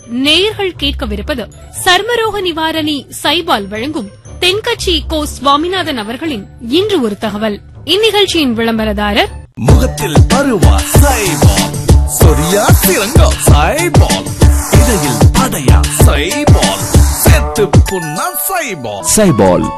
நேயர்கள் கேட்கவிருப்பது சர்மரோக நிவாரணி சைபால் வழங்கும் தென்கட்சி கோ சுவாமிநாதன் அவர்களின் இன்று ஒரு தகவல் இந்நிகழ்ச்சியின் விளம்பரதாரர் முகத்தில் பருவா சைபால் சொரியா சிறங்கா சைபால் இடையில் அடையா சைபால் செத்து புண்ணா சைபால் சைபால்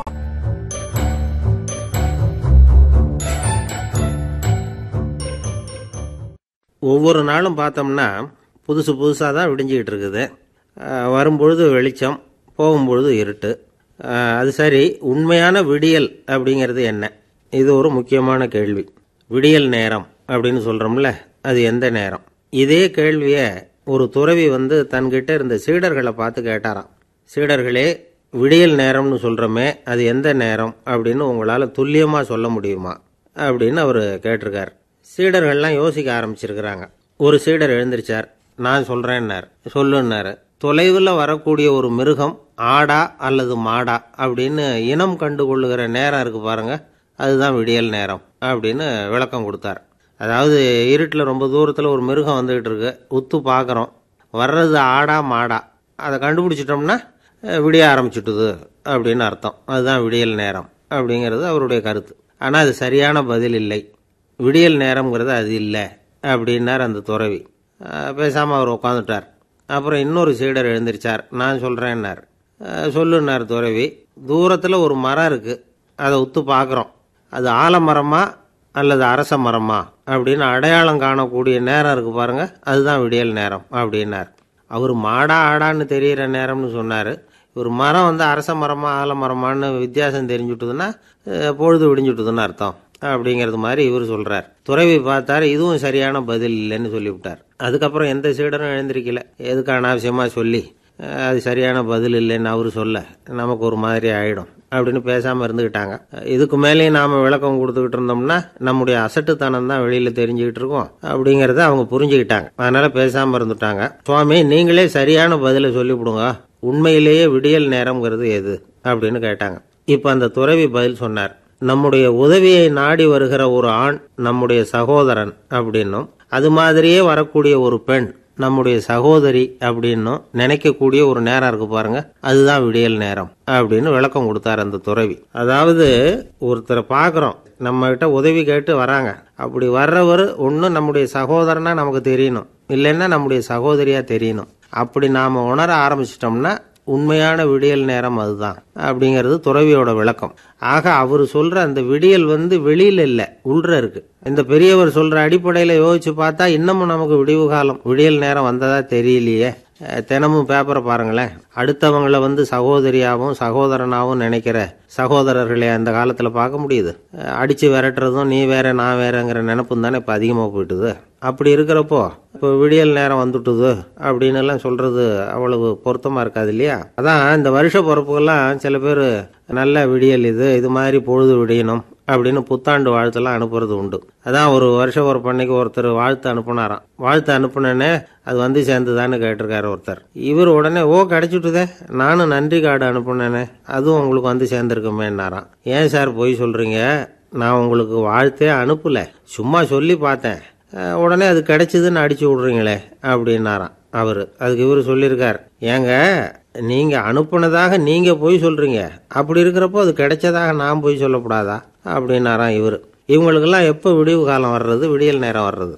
ஒவ்வொரு நாளும் பார்த்தோம்னா புதுசு புதுசாக தான் விடிஞ்சிக்கிட்டு இருக்குது அஹ் வரும்பொழுது வெளிச்சம் போகும்பொழுது இருட்டு அஹ் அது சரி உண்மையான விடியல் அப்படிங்கிறது என்ன இது ஒரு முக்கியமான கேள்வி விடியல் நேரம் அப்படின்னு சொல்கிறோம்ல அது எந்த நேரம் இதே கேள்வியை ஒரு துறவி வந்து தன்கிட்ட இருந்த சீடர்களை பார்த்து கேட்டாராம் சீடர்களே விடியல் நேரம்னு சொல்கிறோமே அது எந்த நேரம் அப்படின்னு உங்களால் துல்லியமாக சொல்ல முடியுமா அப்படின்னு அவர் கேட்டிருக்கார் சீடர்கள்லாம் யோசிக்க ஆரம்பிச்சிருக்கிறாங்க ஒரு சீடர் எழுந்திருச்சார் நான் சொல்கிறேன்னார் சொல்லுன்னாரு தொலைவில் வரக்கூடிய ஒரு மிருகம் ஆடா அல்லது மாடா அப்படின்னு இனம் கண்டு கொள்ளுகிற நேரம் இருக்கு பாருங்க அதுதான் விடியல் நேரம் அப்படின்னு விளக்கம் கொடுத்தார் அதாவது இருட்டில் ரொம்ப தூரத்தில் ஒரு மிருகம் வந்துகிட்டு இருக்கு உத்து பார்க்குறோம் வர்றது ஆடா மாடா அதை கண்டுபிடிச்சிட்டோம்னா அஹ், விடிய ஆரம்பிச்சுட்டுது அப்படின்னு அர்த்தம் அதுதான் விடியல் நேரம் அப்படிங்கிறது அவருடைய கருத்து ஆனால் அது சரியான பதில் இல்லை விடியல் நேரம்ங்கிறது அது இல்லை அப்படின்னார் அந்த துறவி பேசாமல் அவர் உட்காந்துட்டார் அப்புறம் இன்னொரு சீடர் எழுந்திருச்சார் நான் சொல்கிறேன்னார் சொல்லுன்னார் துறவி தூரத்தில் ஒரு மரம் இருக்குது அதை உத்து பார்க்குறோம் அது ஆலமரமா அல்லது அரச மரமா அப்படின்னு அடையாளம் காணக்கூடிய நேரம் இருக்கு பாருங்க அதுதான் விடியல் நேரம் அப்படின்னார் அவர் மாடா ஆடான்னு தெரியிற நேரம்னு சொன்னார் ஒரு மரம் வந்து அரச மரமா ஆலமரமான்னு வித்தியாசம் தெரிஞ்சுட்டுதுன்னா அஹ், பொழுது விடிஞ்சுட்டுதுன்னு அர்த்தம் அப்படிங்கிறது மாதிரி இவர் சொல்றார் துறவி பார்த்தாரு இதுவும் சரியான பதில் இல்லைன்னு சொல்லிவிட்டார் அதுக்கப்புறம் எந்த சீடரும் எழுந்திருக்கல எதுக்கு அனாவசியமா சொல்லி அஹ், அது சரியான பதில் இல்லைன்னு அவரு சொல்ல நமக்கு ஒரு மாதிரி ஆயிடும் அப்படின்னு பேசாம இருந்துக்கிட்டாங்க இதுக்கு மேலேயும் நாம விளக்கம் கொடுத்துக்கிட்டு இருந்தோம்னா நம்முடைய அசட்டுத்தனம் தான் வெளியில தெரிஞ்சுக்கிட்டு இருக்கோம் அப்படிங்கறத அவங்க புரிஞ்சுக்கிட்டாங்க அதனால பேசாம இருந்துட்டாங்க சுவாமி நீங்களே சரியான பதிலை சொல்லிவிடுங்க உண்மையிலேயே விடியல் நேரம்ங்கிறது எது அப்படின்னு கேட்டாங்க இப்ப அந்த துறவி பதில் சொன்னார் நம்முடைய உதவியை நாடி வருகிற ஒரு ஆண் நம்முடைய சகோதரன் அப்படின்னும் அது மாதிரியே வரக்கூடிய ஒரு பெண் நம்முடைய சகோதரி அப்படின்னும் நினைக்கக்கூடிய ஒரு நேரம் இருக்கு பாருங்க அதுதான் விடியல் நேரம் அப்படின்னு விளக்கம் கொடுத்தார் அந்த துறவி அதாவது ஒருத்தரை பார்க்குறோம் நம்ம கிட்ட உதவி கேட்டு வராங்க அப்படி வர்றவர் ஒன்று நம்முடைய சகோதரனா நமக்கு தெரியணும் இல்லைன்னா நம்முடைய சகோதரியா தெரியணும் அப்படி நாம உணர ஆரம்பிச்சிட்டோம்னா உண்மையான விடியல் நேரம் அதுதான் அப்படிங்கிறது துறவியோட விளக்கம் ஆக அவர் சொல்ற அந்த விடியல் வந்து வெளியில இல்ல உள்ற இருக்கு இந்த பெரியவர் சொல்ற அடிப்படையில யோசிச்சு பார்த்தா இன்னமும் நமக்கு விடிவு காலம் விடியல் நேரம் வந்ததா தெரியலையே அஹ், தினமும் பேப்பரை பாருங்களேன் அடுத்தவங்கள வந்து சகோதரியாவும் சகோதரனாவும் நினைக்கிற சகோதரர்களை அந்த காலத்துல பார்க்க முடியுது அஹ், அடிச்சு விரட்டுறதும் நீ வேற நான் வேறங்கிற நினப்பும் தானே இப்ப அதிகமா போயிட்டுது அப்படி இருக்கிறப்போ இப்போ விடியல் நேரம் வந்துட்டுது அப்படின்னு எல்லாம் சொல்றது அவ்வளவு பொருத்தமா இருக்காது இல்லையா அதான் இந்த வருஷ பிறப்புக்கெல்லாம் சில பேர் நல்ல விடியல் இது இது மாதிரி பொழுது விடியணும் அப்படின்னு புத்தாண்டு வாழ்த்தெல்லாம் அனுப்புறது உண்டு அதான் ஒரு வருஷ ஒரு பண்ணைக்கு ஒருத்தர் வாழ்த்து அனுப்புனாராம் வாழ்த்து அனுப்புனேனே அது வந்து சேர்ந்துதான்னு கேட்டிருக்காரு ஒருத்தர் இவர் உடனே ஓ கிடைச்சிட்டுதே நானும் நன்றி கார்டு அனுப்புனேனே அதுவும் உங்களுக்கு வந்து சேர்ந்துருக்குமேன்னாராம் ஏன் சார் பொய் சொல்றீங்க நான் உங்களுக்கு வாழ்த்தே அனுப்பல சும்மா சொல்லி பார்த்தேன் அஹ் உடனே அது கிடைச்சதுன்னு அடிச்சு விடுறீங்களே அப்படின்னாராம் அவரு அதுக்கு இவரு சொல்லியிருக்கார் ஏங்க நீங்க அனுப்புனதாக நீங்க போய் சொல்றீங்க அப்படி இருக்கிறப்போ அது கிடைச்சதாக நான் போய் சொல்லக்கூடாதா அப்படின்னாராம் இவரு இவங்களுக்கெல்லாம் எப்போ விடிவு காலம் வர்றது விடியல் நேரம் வர்றது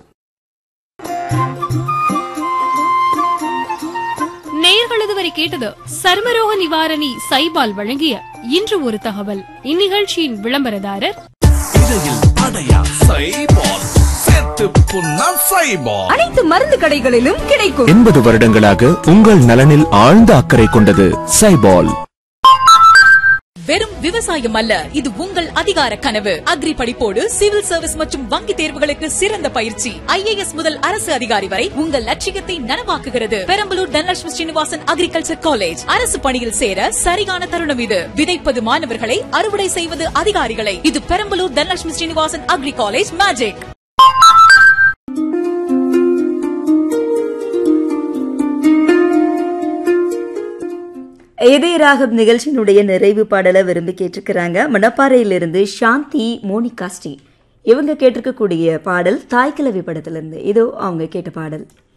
நேயர்கள் இதுவரை கேட்டது சர்மரோக நிவாரணி சைபால் வழங்கிய இன்று ஒரு தகவல் இந்நிகழ்ச்சியின் விளம்பரதாரர் இடையில் அடையா சைபால் செத்து புண்ணா சைபால் அனைத்து மருந்து கடைகளிலும் கிடைக்கும் எண்பது வருடங்களாக உங்கள் நலனில் ஆழ்ந்த அக்கறை கொண்டது சைபால் வெறும் விவசாயம் அல்ல இது உங்கள் அதிகார கனவு அக்ரி படிப்போடு சிவில் சர்வீஸ் மற்றும் வங்கி தேர்வுகளுக்கு சிறந்த பயிற்சி ஐஏஎஸ் முதல் அரசு அதிகாரி வரை உங்கள் லட்சியத்தை நனவாக்குகிறது பெரம்பலூர் தனலட்சுமி ஸ்ரீனிவாசன் அக்ரிகல்ச்சர் காலேஜ் அரசு பணியில் சேர சரியான தருணம் இது விதைப்பது மாணவர்களை அறுவடை செய்வது அதிகாரிகளை இது Perambalur Dhanalakshmi Srinivasan agri college magic இதய ராகம் நிகழ்ச்சியினுடைய நிறைவு பாடலை விரும்பி கேட்டிருக்கிறாங்க மணப்பாறையிலிருந்து சாந்தி மோனிகா ஸ்ரீ இவங்க கேட்டிருக்கக்கூடிய பாடல் தாய்க்கிழவி படத்திலிருந்து இதோ அவங்க கேட்ட பாடல்